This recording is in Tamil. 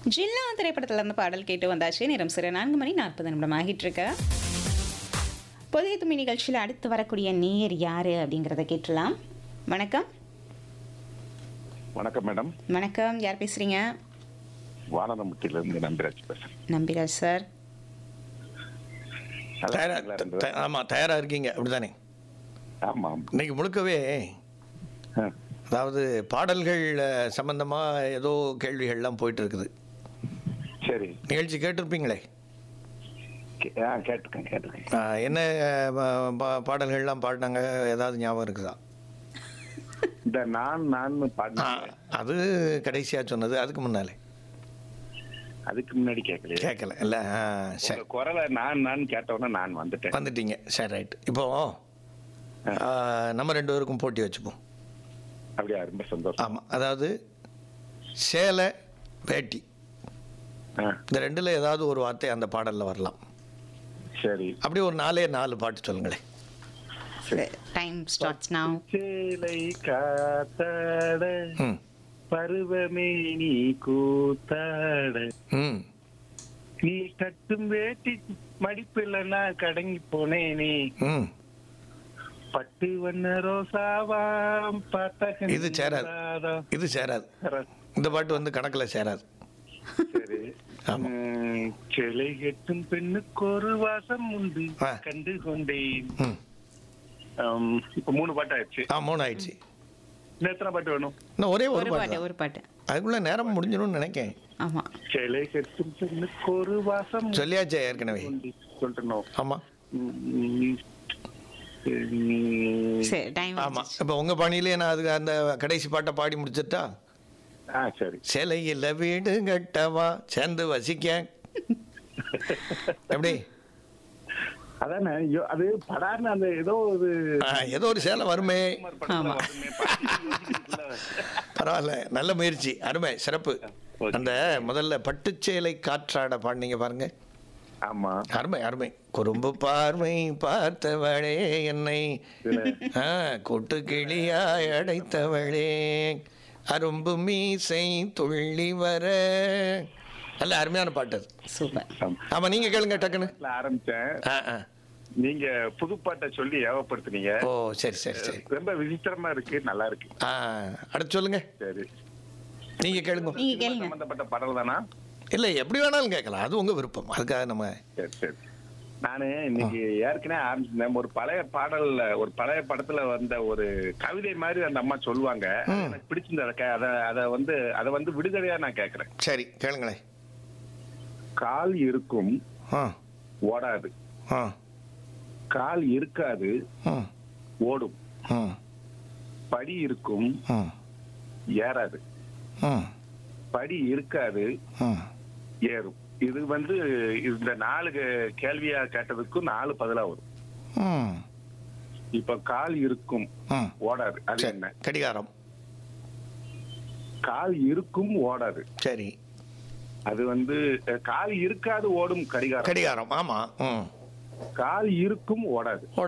ஜில்லா திரைப்படத்துல இருந்து பாடல் கேட்டு வந்தாச்சு நேரம் சிறு நான்கு மணி நாற்பது நிமிடம் ஆகிட்டு இருக்கு புதிய துமி நிகழ்ச்சியில் அடுத்து வரக்கூடிய நேயர் யாரு அப்படிங்கிறத கேட்டலாம் வணக்கம் வணக்கம் மேடம் வணக்கம் யார் பேசுறீங்க வானரமுட்டில இருந்து நம்பிராஜ் பேசுறேன் நம்பிராஜ் சார் நல்லா தயாரா இருக்கீங்களா ரெண்டு த- ஆமா தயாரா இருக்கீங்க அப்படிதானே பேரும்? ஆமா ஆமா. இன்னைக்கு முழுக்கவே ஆ, அதாவது பாடல்கள் அஹ், சம்பந்தமா ஏதோ கேள்விகள்லாம் போயிட்டு இருக்குது சரி நிகழ்ச்சி கேட்டிருப்பீங்களே கே- ஆ கேட்டிருக்கேன் கேட்டிருக்கேன் ஆஹ், என்ன அஹ், பா- பா- பாடல்கள்லாம் பாடினாங்க ஏதாவது ஞாபகம் இருக்குதா இந்த நான் நான் ஆ, பாடினேன் அது கடைசியா சொன்னது அதுக்கு முன்னாலே அதுக்கு முன்னாடி கேட்கலையே கேட்கல இல்ல ஆ, சரி உங்க குரலை நான் நான் கேட்டவுடனே நான் வந்துட்டேன் வந்துட்டீங்க சரி ரைட் இப்போ ஆஹ், நம்ம ரெண்டு பேருக்கும் போட்டி வச்சுப்போம் அப்படியா ரொம்ப சந்தோஷம் ஆமாம் அதாவது சேலை வேட்டி ஆ, இந்த ரெண்டுல ஏதாவது ஒரு வார்த்தை அந்த பாடல்ல வரலாம் சரி அப்படி ஒரு நாலே நாலு பாட்டு சொல்லுங்களேன் டைம் ஸ்டார்ட்ஸ் நவ் சேலை காத்தாட ம் பருவமே நீ கூத்தாட ம் நீ கட்டும் வேட்டி மடிப்புல நான் கடங்கி போனேனே ம் பட்டு வண்ண ரோசாவாம் பார்த்த இது சேராது. இது சேராது இந்த பாட்டு வந்து கணக்கில் சேராது சரி ஆமா. உம், சிலை கட்டும் பெண்ணுக்கு ஒரு வாசம் உண்டு ஆ. கண்டு கொண்டேன் ம் ஆம், இப்ப மூணு பாட்டு ஆயிடுச்சு ஆ மூணு ஆயிடுச்சு இன்னும் எத்தனை பாட்டு வேணும் இன்னும் ஒரே ஒரு ஒரு பாட்டு பாட்டு தான். ஒரு பாட்டு அதுக்குள்ள நேரம் முடிஞ்சிடும்னு நினைக்கேன் ஆமா சிலை கட்டும் பெண்ணுக்கு ஒரு வாசம் உண்டு சொல்லியாச்சே ஏற்கனவே சொல்லணும் ஆமா சரி டைம் ஆமா இப்போ உங்க பாணியிலே நான் அதுக்கு அந்த கடைசி பாட்டை பாடி முடிச்சிட்டா ஆ சரி சிலையில் வீடு கட்டவா சேர்ந்து வசிக்க எப்படி அதானே ஐயோ, அது படார்னு அந்த ஏதோ ஒரு ஆ, ஏதோ ஒரு சேலை வருமே படத்துல ஆமா. வருமே, பாட்டு பரவாயில்ல நல்ல முயற்சி அருமை சிறப்பு ஓகே. அந்த முதல்ல பட்டுச்சேலை காற்றாட பாடினீங்க பாருங்க ஆமா அருமை அருமை குறும்பு பார்வை பார்த்தவளே என்னை ஆ, கூட்டு கிளியாய் அடைத்தவளே அரும்பு மீசை துள்ளி வர நல்ல அருமையான பாட்டு அது சூப்பர் ஆமா. ஆமா நீங்க கேளுங்க டக்குன்னு பாட்டுல ஆரம்பிச்சேன் ஆ ஆ நீங்க புதுப்பாட்டை சொல்லி ஏவப்படுத்துனீங்க ஓ சரி சரி சரி ரொம்ப விசித்திரமா இருக்கு நல்லா இருக்கு ஆ அடுத்து சொல்லுங்க சரி நீங்க கேளுங்க நீங்க கேளுங்க சம்பந்தப்பட்ட பாடல் தானா இல்லை எப்படி வேணாலும் கேட்கலாம் அது உங்க விருப்பம் அதுக்காக நம்ம சரி சரி நானு இன்னைக்கு ஏற்கனவே ஆரம்பிச்சிருந்தேன் ஒரு பழைய பாடல்ல ஒரு பழைய படத்துல வந்த ஒரு கவிதை மாதிரி அந்த அம்மா சொல்லுவாங்க அது எனக்கு பிடிச்சிருந்த அத அத வந்து அத வந்து விடுதலையா நான் கேக்குறேன் சரி கேளுங்களேன் கால் இருக்கும் ஆ ஓடாது ஆ கால் இருக்காது ஆ ஓடும் ஆ படி இருக்கும் ஆ ஏறாது ஆ படி இருக்காது ஆ ஏறும் இது வந்து இந்த நாலு கே- கேள்வியா கேட்டதுக்கும் நாலு பதிலா வரும் ம் இப்ப கால் இருக்கும் ம் ஓடாது அது சரி என்ன கடிகாரம் கால் இருக்கும் ஓடாது சரி அது வந்து அஹ், கால் இருக்காது ஓடும் கடிகாரம் கடிகாரம் ஆமா ம் கால் இருக்கும் ஓடாது